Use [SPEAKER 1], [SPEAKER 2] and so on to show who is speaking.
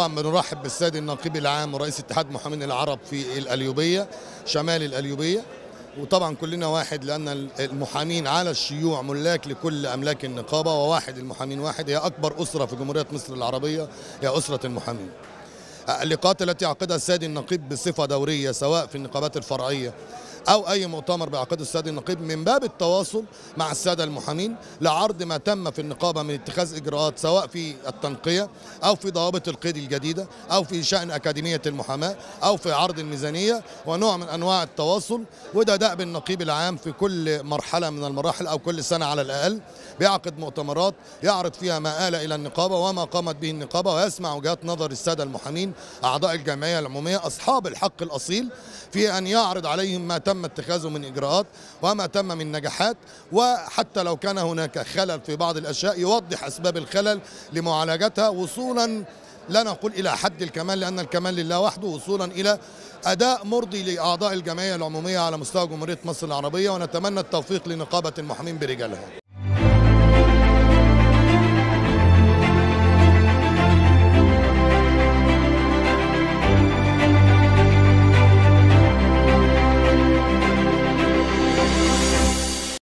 [SPEAKER 1] طبعا بنرحب بالسيد النقيب العام ورئيس اتحاد محامين العرب في القليوبيه شمال القليوبيه وطبعا كلنا واحد لان المحامين على الشيوع ملاك لكل املاك النقابه وواحد المحامين واحد هي اكبر اسره في جمهوريه مصر العربيه هي اسره المحامين. اللقاءات التي يعقدها السيد النقيب بصفه دوريه سواء في النقابات الفرعيه او اي مؤتمر بيعقده السيد النقيب من باب التواصل مع الساده المحامين لعرض ما تم في النقابه من اتخاذ اجراءات سواء في التنقيه او في ضوابط القيد الجديده او في شان اكاديميه المحاماه او في عرض الميزانيه ونوع من انواع التواصل وده دأب النقيب العام في كل مرحله من المراحل او كل سنه على الاقل بيعقد مؤتمرات يعرض فيها ما آل الى النقابه وما قامت به النقابه ويسمع وجهات نظر الساده المحامين اعضاء الجمعيه العموميه اصحاب الحق الاصيل في ان يعرض عليهم ما تم اتخاذه من اجراءات وما تم من نجاحات وحتى لو كان هناك خلل في بعض الاشياء يوضح اسباب الخلل لمعالجتها وصولا لا نقول الى حد الكمال لان الكمال لله وحده وصولا الى اداء مرضي لاعضاء الجمعيه العموميه على مستوى جمهوريه مصر العربيه ونتمنى التوفيق لنقابه المحامين برجالها